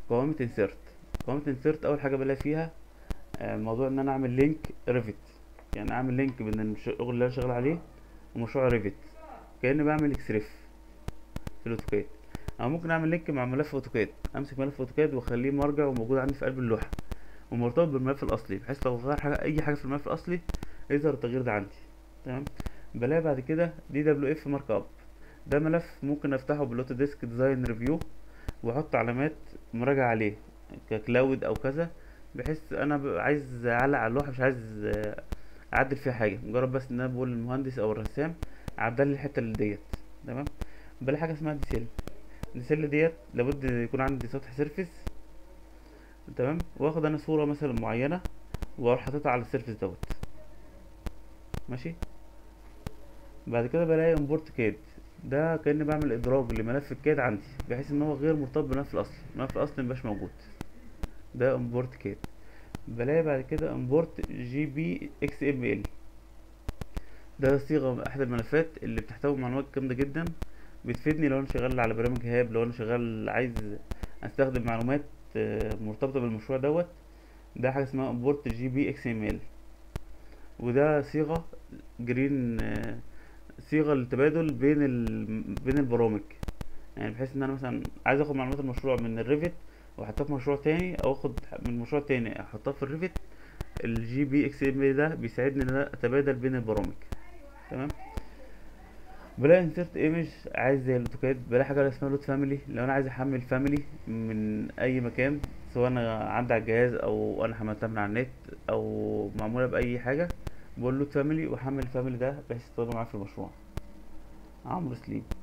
قوائم انسيرت قوائم انسيرت اول حاجه بلاقي فيها آه، موضوع ان انا اعمل لينك ريفت يعني اعمل لينك بين الشغل اللي انا شغال عليه ومشروع ريفت كاني بعمل اكسريف في الاوتوكاد او ممكن اعمل لينك مع ملف اوتوكاد امسك ملف اوتوكاد واخليه مرجع وموجود عندي في قلب اللوحه ومرتبط بالملف الاصلي بحيث لو غير حاجه اي حاجه في الملف الاصلي يظهر التغيير ده عندي تمام بلاقي بعد كده دي دبليو اف مارك اب ده ملف ممكن افتحه بالاوتوديسك ديزاين ريفيو واحط علامات مراجعه عليه ككلاود او كذا بحيث انا ب- عايز اعلق على اللوحه مش عايز آه، اعدل فيها حاجه مجرد بس ان انا بقول للمهندس او الرسام عدل لي الحته اللي ديت تمام بلاقي حاجه اسمها ديسيل ديسيل ديت لابد يكون عندي سطح سيرفيس تمام واخد انا صوره مثلا معينه واروح حاططها على السيرفيس دوت ماشي بعد كده بلاقي امبورت كاد ده كأني بعمل ادراج لملف الكاد عندي بحيث ان هو غير مرتبط بالملف الاصلي الملف الاصلي مبقاش موجود ده امبورت كاد بلاقي بعد كده امبورت جي بي اكس ام ال ده صيغه من احد الملفات اللي بتحتوي معلومات جامده جدا بتفيدني لو انا شغال على برنامج هاب لو انا شغال عايز استخدم معلومات آه، مرتبطه بالمشروع دوت ده حاجه اسمها امبورت جي بي اكس ام ال وده صيغه جرين آه، صيغه للتبادل بين ال... بين البرامج يعني بحيث ان انا مثلا عايز اخد معلومات المشروع من الريفت واحطها في مشروع تاني او اخد من مشروع تاني احطها في الريفت الجي بي اكس ام ده بيساعدني ان انا اتبادل بين البرامج تمام بلاقي انسرت ايمج عايز زي الاوتوكاد بلاقي حاجه اسمها لود فاميلي لو انا عايز احمل فاميلي من اي مكان سواء انا عندي على الجهاز او انا حملتها من على النت او معموله باي حاجه بقول لود فاميلي واحمل الفاميلي ده بحيث يستخدم معايا في المشروع عمرو سليم